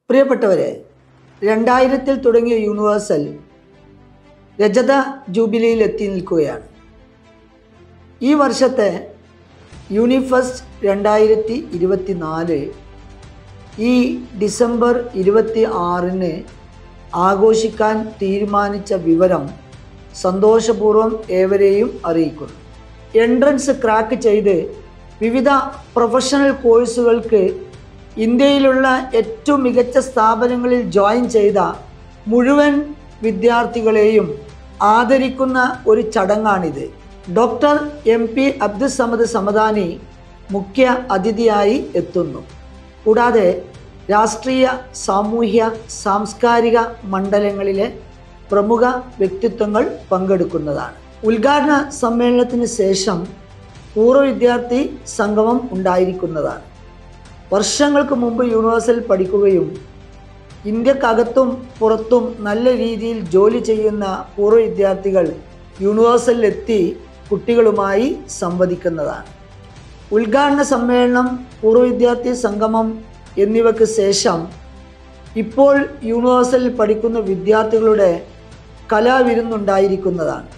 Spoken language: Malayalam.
പ്രിയപ്പെട്ടവരെ രണ്ടായിരത്തിൽ തുടങ്ങിയ യൂണിവേഴ്സൽ രജത ജൂബിലിയിൽ എത്തി നിൽക്കുകയാണ് ഈ വർഷത്തെ യൂണിഫസ്റ്റ് രണ്ടായിരത്തി ഇരുപത്തി നാല് ഈ ഡിസംബർ ഇരുപത്തി ആറിന് ആഘോഷിക്കാൻ തീരുമാനിച്ച വിവരം സന്തോഷപൂർവ്വം ഏവരെയും അറിയിക്കുന്നു എൻട്രൻസ് ക്രാക്ക് ചെയ്ത് വിവിധ പ്രൊഫഷണൽ കോഴ്സുകൾക്ക് ഇന്ത്യയിലുള്ള ഏറ്റവും മികച്ച സ്ഥാപനങ്ങളിൽ ജോയിൻ ചെയ്ത മുഴുവൻ വിദ്യാർത്ഥികളെയും ആദരിക്കുന്ന ഒരു ചടങ്ങാണിത് doctor M P Abdussamad Samadani മുഖ്യ അതിഥിയായി എത്തുന്നു കൂടാതെ രാഷ്ട്രീയ സാമൂഹ്യ സാംസ്കാരിക മണ്ഡലങ്ങളിലെ പ്രമുഖ വ്യക്തിത്വങ്ങൾ പങ്കെടുക്കുന്നതാണ് ഉദ്ഘാടന സമ്മേളനത്തിന് ശേഷം പൂർവ്വ വിദ്യാർത്ഥി സംഗമം ഉണ്ടായിരിക്കുന്നതാണ് വർഷങ്ങൾക്ക് മുമ്പ് യൂണിവേഴ്സിൽ പഠിക്കുകയും ഇന്ത്യക്കകത്തും പുറത്തും നല്ല രീതിയിൽ ജോലി ചെയ്യുന്ന പൂർവ്വ വിദ്യാർത്ഥികൾ യൂണിവേഴ്സലിലെത്തി കുട്ടികളുമായി സംവദിക്കുന്നതാണ് ഉദ്ഘാടന സമ്മേളനം പൂർവ്വ വിദ്യാർത്ഥി സംഗമം എന്നിവയ്ക്ക് ശേഷം ഇപ്പോൾ യൂണിവേഴ്സലിൽ പഠിക്കുന്ന വിദ്യാർത്ഥികളുടെ കലാവിരുന്നുണ്ടായിരിക്കുന്നതാണ്